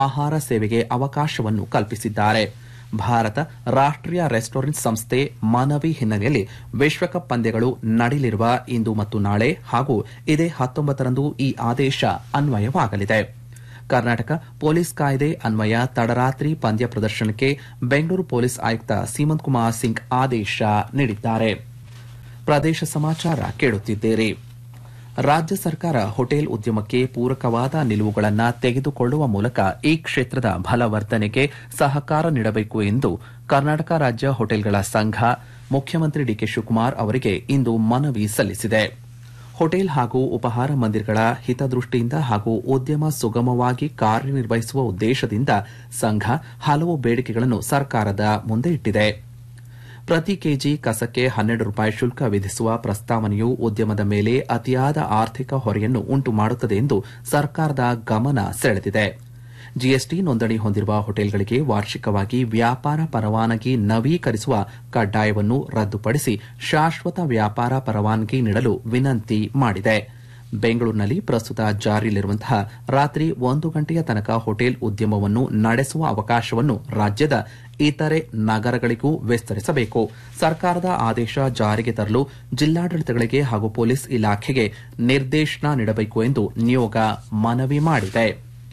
ಆಹಾರ ಸೇವೆಗೆ ಅವಕಾಶವನ್ನು ಕಲ್ಪಿಸಿದ್ದಾರೆ ಭಾರತ ರಾಷ್ಟೀಯ ರೆಸ್ಟೋರೆಂಟ್ ಸಂಸ್ಥೆ ಮನವಿ ಹಿನ್ನೆಲೆಯಲ್ಲಿ ವಿಶ್ವಕಪ್ ಪಂದ್ಯಗಳು ನಡೆಯಲಿರುವ ಇಂದು ಮತ್ತು ನಾಳೆ ಹಾಗೂ ಇದೇ ಹತ್ತೊಂಬತ್ತರಂದು ಈ ಆದೇಶ ಅನ್ವಯವಾಗಲಿದೆ ಕರ್ನಾಟಕ ಪೊಲೀಸ್ ಕಾಯ್ದೆ ಅನ್ವಯ ತಡರಾತ್ರಿ ಪಂದ್ಯ ಪ್ರದರ್ಶನಕ್ಕೆ ಬೆಂಗಳೂರು ಪೊಲೀಸ್ ಆಯುಕ್ತ ಸೀಮಂತ್ ಕುಮಾರ್ ಸಿಂಗ್ ಆದೇಶ ನೀಡಿದ್ದಾರೆ ಪ್ರದೇಶ ಸಮಾಚಾರ ಕೇಳುತ್ತಿದ್ದೀರಿ ರಾಜ್ಯ ಸರ್ಕಾರ ಹೋಟೆಲ್ ಉದ್ಯಮಕ್ಕೆ ಪೂರಕವಾದ ನಿಲುವುಗಳನ್ನು ತೆಗೆದುಕೊಳ್ಳುವ ಮೂಲಕ ಈ ಕ್ಷೇತ್ರದ ಬಲವರ್ಧನೆಗೆ ಸಹಕಾರ ನೀಡಬೇಕು ಎಂದು ಕರ್ನಾಟಕ ರಾಜ್ಯ ಹೋಟೆಲ್ಗಳ ಸಂಘ ಮುಖ್ಯಮಂತ್ರಿ ಡಿಕೆ ಶಿವಕುಮಾರ್ ಅವರಿಗೆ ಇಂದು ಮನವಿ ಸಲ್ಲಿಸಿದೆ ಹೋಟೆಲ್ ಹಾಗೂ ಉಪಹಾರ ಮಂದಿರಗಳ ಹಿತದೃಷ್ಟಿಯಿಂದ ಹಾಗೂ ಉದ್ಯಮ ಸುಗಮವಾಗಿ ಕಾರ್ಯನಿರ್ವಹಿಸುವ ಉದ್ದೇಶದಿಂದ ಸಂಘ ಹಲವು ಬೇಡಿಕೆಗಳನ್ನು ಸರ್ಕಾರದ ಮುಂದೆ ಇಟ್ಟಿದೆ ಪ್ರತಿ ಕೆಜಿ ಕಸಕ್ಕೆ ಹನ್ನೆರಡು ರೂಪಾಯಿ ಶುಲ್ಕ ವಿಧಿಸುವ ಪ್ರಸ್ತಾವನೆಯು ಉದ್ಯಮದ ಮೇಲೆ ಅತಿಯಾದ ಆರ್ಥಿಕ ಹೊರೆಯನ್ನು ಉಂಟು ಮಾಡುತ್ತದೆ ಎಂದು ಸರ್ಕಾರದ ಗಮನ ಸೆಳೆದಿದೆ ಜಿಎಸ್ಟಿ ನೋಂದಣಿ ಹೊಂದಿರುವ ಹೋಟೆಲ್ಗಳಿಗೆ ವಾರ್ಷಿಕವಾಗಿ ವ್ಯಾಪಾರ ಪರವಾನಗಿ ನವೀಕರಿಸುವ ಕಡ್ಡಾಯವನ್ನು ರದ್ದುಪಡಿಸಿ ಶಾಶ್ವತ ವ್ಯಾಪಾರ ಪರವಾನಗಿ ನೀಡಲು ವಿನಂತಿ ಮಾಡಿದೆ ಬೆಂಗಳೂರಿನಲ್ಲಿ ಪ್ರಸ್ತುತ ಜಾರಿಯಲ್ಲಿರುವಂತಹ ರಾತ್ರಿ ಒಂದು ಗಂಟೆಯ ತನಕ ಹೋಟೆಲ್ ಉದ್ಯಮವನ್ನು ನಡೆಸುವ ಅವಕಾಶವನ್ನು ರಾಜ್ಯದ ಇತರೆ ನಗರಗಳಿಗೂ ವಿಸ್ತರಿಸಬೇಕು ಸರ್ಕಾರದ ಆದೇಶ ಜಾರಿಗೆ ತರಲು ಜಿಲ್ಲಾಡಳಿತಗಳಿಗೆ ಹಾಗೂ ಪೊಲೀಸ್ ಇಲಾಖೆಗೆ ನಿರ್ದೇಶನ ನೀಡಬೇಕು ಎಂದು ನಿಯೋಗ ಮನವಿ ಮಾಡಿದೆ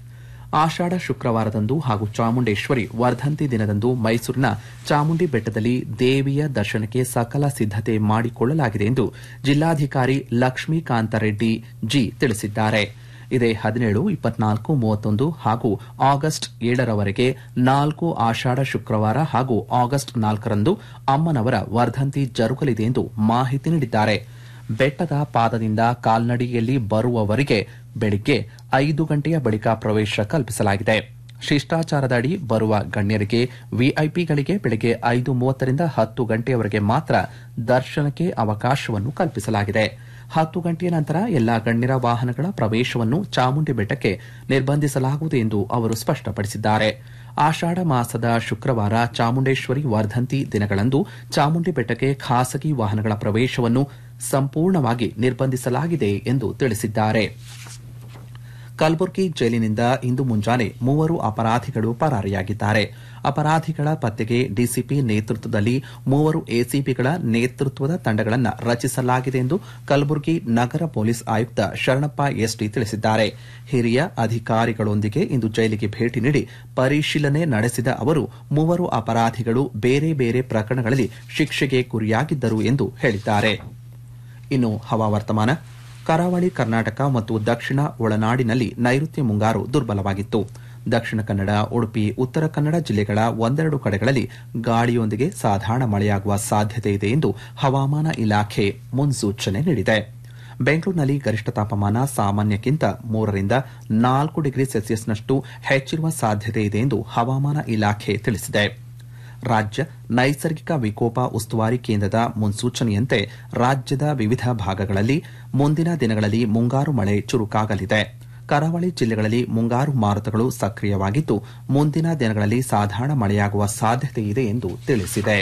ಆಷಾಢ ಶುಕ್ರವಾರದಂದು ಹಾಗೂ ಚಾಮುಂಡೇಶ್ವರಿ ವರ್ಧಂತಿ ದಿನದಂದು ಮೈಸೂರಿನ ಚಾಮುಂಡಿ ಬೆಟ್ಟದಲ್ಲಿ ದೇವಿಯ ದರ್ಶನಕ್ಕೆ ಸಕಲ ಸಿದ್ದತೆ ಮಾಡಿಕೊಳ್ಳಲಾಗಿದೆ ಎಂದು ಜಿಲ್ಲಾಧಿಕಾರಿ ಲಕ್ಷ್ಮೀಕಾಂತ ರೆಡ್ಡಿ ಜಿ ತಿಳಿಸಿದ್ದಾರೆ ಇದೇ ಹದಿನೇಳು ಇಪ್ಪತ್ನಾಲ್ಕು ಮೂವತ್ತೊಂದು ಹಾಗೂ ಆಗಸ್ಟ್ ಏಳರವರೆಗೆ ನಾಲ್ಕು ಆಷಾಢ ಶುಕ್ರವಾರ ಹಾಗೂ ಆಗಸ್ಟ್ ನಾಲ್ಕರಂದು ಅಮ್ಮನವರ ವರ್ಧಂತಿ ಜರುಗಲಿದೆ ಎಂದು ಮಾಹಿತಿ ನೀಡಿದ್ದಾರೆ ಬೆಟ್ಟದ ಪಾದದಿಂದ ಕಾಲ್ನಡಿಗೆಯಲ್ಲಿ ಬರುವವರಿಗೆ ಬೆಳಿಗ್ಗೆ ಐದು ಗಂಟೆಯ ಬಳಿಕ ಪ್ರವೇಶ ಕಲ್ಪಿಸಲಾಗಿದೆ ಶಿಷ್ಟಾಚಾರದ ಅಡಿ ಬರುವ ಗಣ್ಯರಿಗೆ ವಿಐಪಿಗಳಿಗೆ ಬೆಳಗ್ಗೆ ಐದು ಮೂವತ್ತರಿಂದ ಹತ್ತು ಗಂಟೆಯವರೆಗೆ ಮಾತ್ರ ದರ್ಶನಕ್ಕೆ ಅವಕಾಶವನ್ನು ಕಲ್ಪಿಸಲಾಗಿದೆ ಹತ್ತು ಗಂಟೆಯ ನಂತರ ಎಲ್ಲಾ ಗಣ್ಯರ ವಾಹನಗಳ ಪ್ರವೇಶವನ್ನು ಚಾಮುಂಡಿ ಬೆಟ್ಟಕ್ಕೆ ನಿರ್ಬಂಧಿಸಲಾಗುವುದು ಎಂದು ಅವರು ಸ್ಪಷ್ಟಪಡಿಸಿದ್ದಾರೆ ಆಷಾಢ ಮಾಸದ ಶುಕ್ರವಾರ ಚಾಮುಂಡೇಶ್ವರಿ ವರ್ಧಂತಿ ದಿನಗಳಂದು ಚಾಮುಂಡಿ ಬೆಟ್ಟಕ್ಕೆ ಖಾಸಗಿ ವಾಹನಗಳ ಪ್ರವೇಶವನ್ನು ಸಂಪೂರ್ಣವಾಗಿ ನಿರ್ಬಂಧಿಸಲಾಗಿದೆ ಎಂದು ತಿಳಿಸಿದ್ದಾರೆ ಕಲಬುರಗಿ ಜೈಲಿನಿಂದ ಇಂದು ಮುಂಜಾನೆ ಮೂವರು ಅಪರಾಧಿಗಳು ಪರಾರಿಯಾಗಿದ್ದಾರೆ ಅಪರಾಧಿಗಳ ಪತ್ತೆಗೆ ಡಿಸಿಪಿ ನೇತೃತ್ವದಲ್ಲಿ ಮೂವರು ಎಸಿಪಿಗಳ ನೇತೃತ್ವದ ತಂಡಗಳನ್ನು ರಚಿಸಲಾಗಿದೆ ಎಂದು ಕಲಬುರಗಿ ನಗರ ಪೊಲೀಸ್ ಆಯುಕ್ತ ಶರಣಪ್ಪ ಎಸ್ಟಿ ತಿಳಿಸಿದ್ದಾರೆ ಹಿರಿಯ ಅಧಿಕಾರಿಗಳೊಂದಿಗೆ ಇಂದು ಜೈಲಿಗೆ ಭೇಟಿ ನೀಡಿ ಪರಿಶೀಲನೆ ನಡೆಸಿದ ಅವರು ಮೂವರು ಅಪರಾಧಿಗಳು ಬೇರೆ ಬೇರೆ ಪ್ರಕರಣಗಳಲ್ಲಿ ಶಿಕ್ಷೆಗೆ ಗುರಿಯಾಗಿದ್ದರು ಎಂದು ಹೇಳಿದ್ದಾರೆ ಇನ್ನು ಹವಾವರ್ತಮಾನ ಕರಾವಳಿ ಕರ್ನಾಟಕ ಮತ್ತು ದಕ್ಷಿಣ ಒಳನಾಡಿನಲ್ಲಿ ನೈಋತ್ಯ ಮುಂಗಾರು ದುರ್ಬಲವಾಗಿತ್ತು ದಕ್ಷಿಣ ಕನ್ನಡ ಉಡುಪಿ ಉತ್ತರ ಕನ್ನಡ ಜಿಲ್ಲೆಗಳ ಒಂದೆರಡು ಕಡೆಗಳಲ್ಲಿ ಗಾಳಿಯೊಂದಿಗೆ ಸಾಧಾರಣ ಮಳೆಯಾಗುವ ಸಾಧ್ಯತೆ ಇದೆ ಎಂದು ಹವಾಮಾನ ಇಲಾಖೆ ಮುನ್ಸೂಚನೆ ನೀಡಿದೆ ಬೆಂಗಳೂರಿನಲ್ಲಿ ಗರಿಷ್ಠ ತಾಪಮಾನ ಸಾಮಾನ್ಯಕ್ಕಿಂತ ಮೂರರಿಂದ ನಾಲ್ಕು ಡಿಗ್ರಿ ಸೆಲ್ಸಿಯಸ್ನಷ್ಟು ಹೆಚ್ಚಿರುವ ಸಾಧ್ಯತೆ ಇದೆ ಎಂದು ಹವಾಮಾನ ಇಲಾಖೆ ತಿಳಿಸಿದೆ ರಾಜ್ಯ ನೈಸರ್ಗಿಕ ವಿಕೋಪ ಉಸ್ತುವಾರಿ ಕೇಂದ್ರದ ಮುನ್ಸೂಚನೆಯಂತೆ ರಾಜ್ಯದ ವಿವಿಧ ಭಾಗಗಳಲ್ಲಿ ಮುಂದಿನ ದಿನಗಳಲ್ಲಿ ಮುಂಗಾರು ಮಳೆ ಚುರುಕಾಗಲಿದೆ ಕರಾವಳಿ ಜಿಲ್ಲೆಗಳಲ್ಲಿ ಮುಂಗಾರು ಮಾರುತಗಳು ಸಕ್ರಿಯವಾಗಿದ್ದು ಮುಂದಿನ ದಿನಗಳಲ್ಲಿ ಸಾಧಾರಣ ಮಳೆಯಾಗುವ ಸಾಧ್ಯತೆ ಇದೆ ಎಂದು ತಿಳಿಸಿದೆ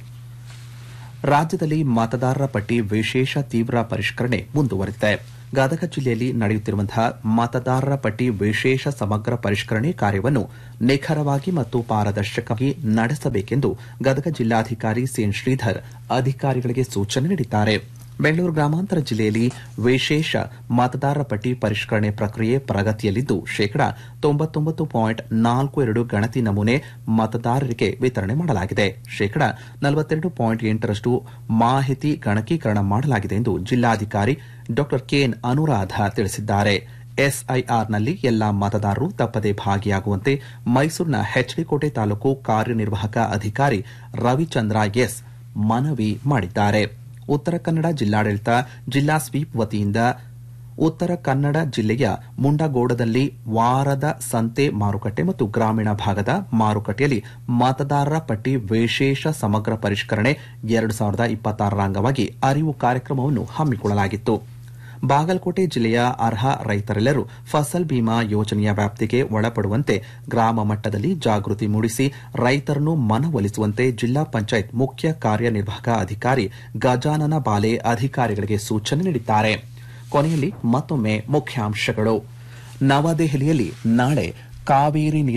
ರಾಜ್ಯದಲ್ಲಿ ಮತದಾರರ ಪಟ್ಟಿ ವಿಶೇಷ ತೀವ್ರ ಪರಿಷ್ಕರಣೆ ಮುಂದುವರೆದಿದೆ ಗದಗ ಜಿಲ್ಲೆಯಲ್ಲಿ ನಡೆಯುತ್ತಿರುವಂತಹ ಮತದಾರರ ಪಟ್ಟಿ ವಿಶೇಷ ಸಮಗ್ರ ಪರಿಷ್ಕರಣೆ ಕಾರ್ಯವನ್ನು ನಿಖರವಾಗಿ ಮತ್ತು ಪಾರದರ್ಶಕವಾಗಿ ನಡೆಸಬೇಕೆಂದು ಗದಗ ಜಿಲ್ಲಾಧಿಕಾರಿ ಸಿಎನ್ ಶ್ರೀಧರ್ ಅಧಿಕಾರಿಗಳಿಗೆ ಸೂಚನೆ ನೀಡಿದ್ದಾರೆ ಬೆಂಗಳೂರು ಗ್ರಾಮಾಂತರ ಜಿಲ್ಲೆಯಲ್ಲಿ ವಿಶೇಷ ಮತದಾರರ ಪಟ್ಟಿ ಪರಿಷ್ಕರಣೆ ಪ್ರಕ್ರಿಯೆ ಪ್ರಗತಿಯಲ್ಲಿದ್ದು ಶೇಕಡಾ ತೊಂಬತ್ತೊಂಬತ್ತು ಪಾಯಿಂಟ್ ನಾಲ್ಕು ಎರಡು ಗಣತಿ ನಮೂನೆ ಮತದಾರರಿಗೆ ವಿತರಣೆ ಮಾಡಲಾಗಿದೆ ಶೇಕಡಾ ನಲವತ್ತೆರಡು ಪಾಯಿಂಟ್ ಎಂಟರಷ್ಟು ಮಾಹಿತಿ ಗಣಕೀಕರಣ ಮಾಡಲಾಗಿದೆ ಎಂದು ಜಿಲ್ಲಾಧಿಕಾರಿ ಡಾ ಕೆಎನ್ ಅನುರಾಧ ತಿಳಿಸಿದ್ದಾರೆ ಎಸ್ಐಆರ್ನಲ್ಲಿ ಎಲ್ಲಾ ಮತದಾರರು ತಪ್ಪದೆ ಭಾಗಿಯಾಗುವಂತೆ ಮೈಸೂರಿನ ಹೆಚ್ಡಿಕೋಟೆ ತಾಲೂಕು ಕಾರ್ಯನಿರ್ವಾಹಕ ಅಧಿಕಾರಿ ರವಿಚಂದ್ರ ಎಸ್ ಮನವಿ ಮಾಡಿದ್ದಾರೆ ಉತ್ತರ ಕನ್ನಡ ಜಿಲ್ಲಾಡಳಿತ ಜಿಲ್ಲಾ ಸ್ವೀಪ್ ವತಿಯಿಂದ ಉತ್ತರ ಕನ್ನಡ ಜಿಲ್ಲೆಯ ಮುಂಡಗೋಡದಲ್ಲಿ ವಾರದ ಸಂತೆ ಮಾರುಕಟ್ಟೆ ಮತ್ತು ಗ್ರಾಮೀಣ ಭಾಗದ ಮಾರುಕಟ್ಟೆಯಲ್ಲಿ ಮತದಾರರ ಪಟ್ಟಿ ವಿಶೇಷ ಸಮಗ್ರ ಪರಿಷ್ಕರಣೆ ಎರಡು ಸಾವಿರದ ಇಪ್ಪತ್ತಾರರ ಅಂಗವಾಗಿ ಅರಿವು ಕಾರ್ಯಕ್ರಮವನ್ನು ಹಮ್ಮಿಕೊಳ್ಳಲಾಗಿತ್ತು ಬಾಗಲಕೋಟೆ ಜಿಲ್ಲೆಯ ಅರ್ಹ ರೈತರೆಲ್ಲರೂ ಫಸಲ್ ಬಿಮಾ ಯೋಜನೆಯ ವ್ಯಾಪ್ತಿಗೆ ಒಳಪಡುವಂತೆ ಗ್ರಾಮ ಮಟ್ಟದಲ್ಲಿ ಜಾಗೃತಿ ಮೂಡಿಸಿ ರೈತರನ್ನು ಮನವೊಲಿಸುವಂತೆ ಜಿಲ್ಲಾ ಪಂಚಾಯತ್ ಮುಖ್ಯ ಕಾರ್ಯನಿರ್ವಾಹಕ ಅಧಿಕಾರಿ ಗಜಾನನ ಬಾಲೆ ಅಧಿಕಾರಿಗಳಿಗೆ ಸೂಚನೆ ನೀಡಿದ್ದಾರೆ ಕೊನೆಯಲ್ಲಿ ಮತ್ತೊಮ್ಮೆ ಮುಖ್ಯಾಂಶಗಳು ನವದೆಹಲಿಯಲ್ಲಿ ನಾಳೆ ಕಾವೇರಿ